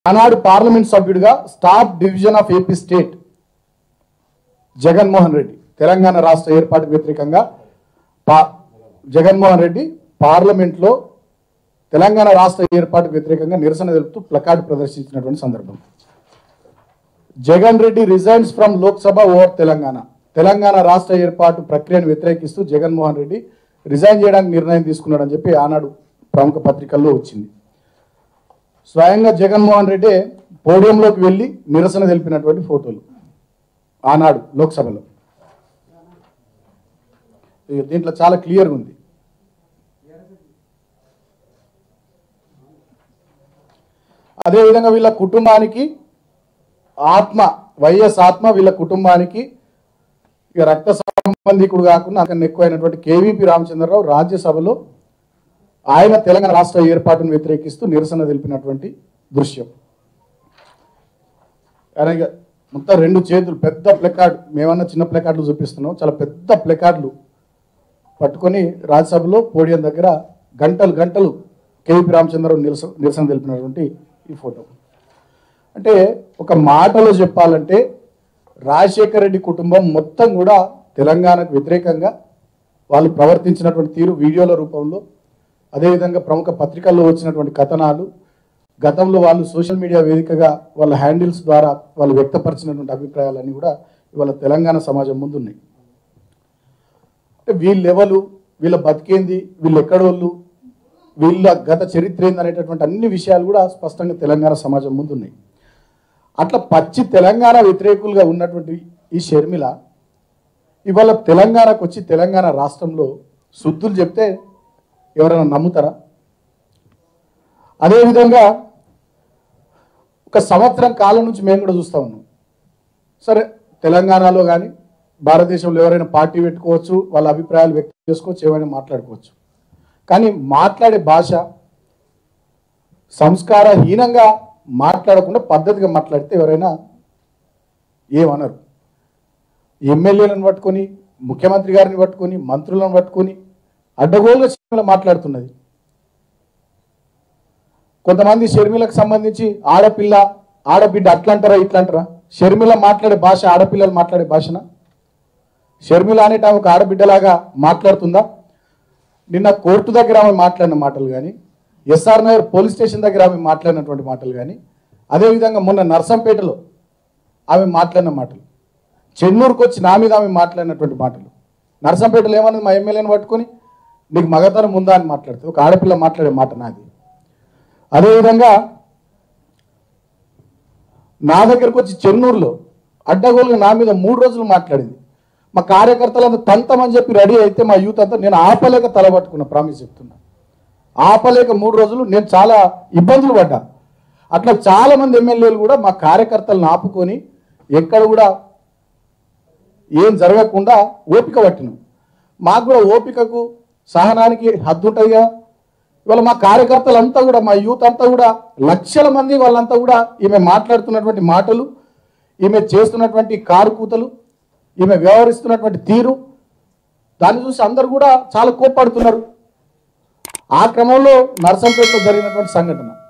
ఆనాడు పార్లమెంట్ సభ్యుడిగా stop division of AP state Jaganmohan Reddy Telangana రాష్ట్ర ఏర్పాటుకు వ్యతిరేకంగా పా జగన్మోహన్ రెడ్డి పార్లమెంట్లో తెలంగాణ రాష్ట్ర ఏర్పాటుకు వ్యతిరేకంగా నిరసన తెలుపుతూ ప్లకార్డు ప్రదర్శించినటువంటి సందర్భం Jagan Reddy resigns from Lok Sabha over Telangana Telangana రాష్ట్ర ఏర్పాటు ప్రక్రియను వ్యతిరేకిస్తూ జగన్మోహన్ రెడ్డి రిజైన్ చేయడానికి నిర్ణయం తీసుకున్నాడని చెప్పి ఆనాడు ప్రముఖ పత్రికల్లో వచ్చింది స్వయంగా జగన్మోహన్ రెడ్డి పోడియంలోకి వెళ్ళి నిరసన తెలిపినటువంటి ఫోటోలు ఆనాడు లోక్సభలో ఇక దీంట్లో చాలా క్లియర్గా ఉంది అదేవిధంగా వీళ్ళ కుటుంబానికి ఆత్మ వైఎస్ ఆత్మ వీళ్ళ కుటుంబానికి ఇక రక్త సంబంధికుడు కాకుండా అక్కడ ఎక్కువైనటువంటి కేవీపీ రామచంద్రరావు రాజ్యసభలో ఆయన తెలంగాణ రాష్ట్ర ఏర్పాటును వ్యతిరేకిస్తూ నిరసన తెలిపినటువంటి దృశ్యం ఆయన ఇక మొత్తం రెండు చేతులు పెద్ద ప్లెకార్డ్ మేమన్నా చిన్న ప్లెకార్డులు చూపిస్తున్నాం చాలా పెద్ద ప్లెకార్డులు పట్టుకొని రాజ్యసభలో పోడియం దగ్గర గంటలు గంటలు కేవీపీ రామచంద్రరావు నిరసన నిరసన తెలిపినటువంటి ఈ ఫోటో అంటే ఒక మాటలో చెప్పాలంటే రాజశేఖర రెడ్డి కుటుంబం మొత్తం కూడా తెలంగాణకు వ్యతిరేకంగా వాళ్ళు ప్రవర్తించినటువంటి తీరు వీడియోల రూపంలో అదేవిధంగా ప్రముఖ పత్రికల్లో వచ్చినటువంటి కథనాలు గతంలో వాళ్ళు సోషల్ మీడియా వేదికగా వాళ్ళ హ్యాండిల్స్ ద్వారా వాళ్ళు వ్యక్తపరిచినటువంటి అభిప్రాయాలన్నీ కూడా ఇవాళ తెలంగాణ సమాజం ముందు ఉన్నాయి అంటే వీళ్ళ ఎవరు వీళ్ళ బతికేంది వీళ్ళు ఎక్కడోళ్ళు వీళ్ళ గత చరిత్ర ఏంది అనేటటువంటి అన్ని విషయాలు కూడా స్పష్టంగా తెలంగాణ సమాజం ముందు ఉన్నాయి అట్లా పచ్చి తెలంగాణ వ్యతిరేకులుగా ఉన్నటువంటి ఈ షర్మిల ఇవాళ తెలంగాణకు వచ్చి తెలంగాణ రాష్ట్రంలో శుద్ధులు చెప్తే ఎవరైనా నమ్ముతారా అదేవిధంగా ఒక సంవత్సరం కాలం నుంచి మేము కూడా చూస్తా ఉన్నాం సరే తెలంగాణలో కానీ భారతదేశంలో ఎవరైనా పార్టీ పెట్టుకోవచ్చు వాళ్ళ అభిప్రాయాలు వ్యక్తం చేసుకోవచ్చు ఏమైనా మాట్లాడుకోవచ్చు కానీ మాట్లాడే భాష సంస్కారహీనంగా మాట్లాడకుండా పద్ధతిగా మాట్లాడితే ఎవరైనా ఏమనరు ఎమ్మెల్యేలను పట్టుకొని ముఖ్యమంత్రి గారిని పట్టుకొని మంత్రులను పట్టుకొని అడ్డగోలుగా షర్మిల మాట్లాడుతున్నది కొంతమంది షర్మిలకు సంబంధించి ఆడపిల్ల ఆడబిడ్డ అట్లంటారా ఇట్లంటారా షర్మిల మాట్లాడే భాష ఆడపిల్లలు మాట్లాడే భాషనా షర్మిల అనేట ఆమె ఒక ఆడబిడ్డలాగా మాట్లాడుతుందా నిన్న కోర్టు దగ్గర ఆమె మాట్లాడిన మాటలు కానీ ఎస్ఆర్ నగర్ పోలీస్ స్టేషన్ దగ్గర ఆమె మాట్లాడినటువంటి మాటలు కానీ అదేవిధంగా మొన్న నర్సంపేటలో ఆమె మాట్లాడిన మాటలు చెన్నూరుకు వచ్చి నా మీద ఆమె మాట్లాడినటువంటి మాటలు నర్సంపేటలో ఏమన్నది మా ఎమ్మెల్యేని పట్టుకొని నీకు మగతనం ఉందా అని మాట్లాడుతుంది ఒక ఆడపిల్ల మాట్లాడే మాట నాది అదేవిధంగా నా దగ్గరకు వచ్చి చెన్నూరులో అడ్డగోలుగా నా మీద మూడు రోజులు మాట్లాడింది మా కార్యకర్తలంతా తంతమని చెప్పి రెడీ అయితే మా యూత్ అంతా నేను ఆపలేక తలబట్టుకున్నా ప్రామిస్ చెప్తున్నా ఆపలేక మూడు రోజులు నేను చాలా ఇబ్బందులు పడ్డా అట్లా చాలా మంది ఎమ్మెల్యేలు కూడా మా కార్యకర్తలను ఆపుకొని ఎక్కడ కూడా ఏం జరగకుండా ఓపిక పట్టినాం మాకు కూడా ఓపికకు సహనానికి హద్దు ఉంటుందిగా ఇవాళ మా కార్యకర్తలంతా కూడా మా యూత్ అంతా కూడా లక్షల మంది వాళ్ళంతా కూడా ఈమె మాట్లాడుతున్నటువంటి మాటలు ఈమె చేస్తున్నటువంటి కారు కూతలు ఈమె వ్యవహరిస్తున్నటువంటి తీరు దాన్ని చూసి అందరు కూడా చాలా కోప్పడుతున్నారు ఆ క్రమంలో నర్సంపేటలో జరిగినటువంటి సంఘటన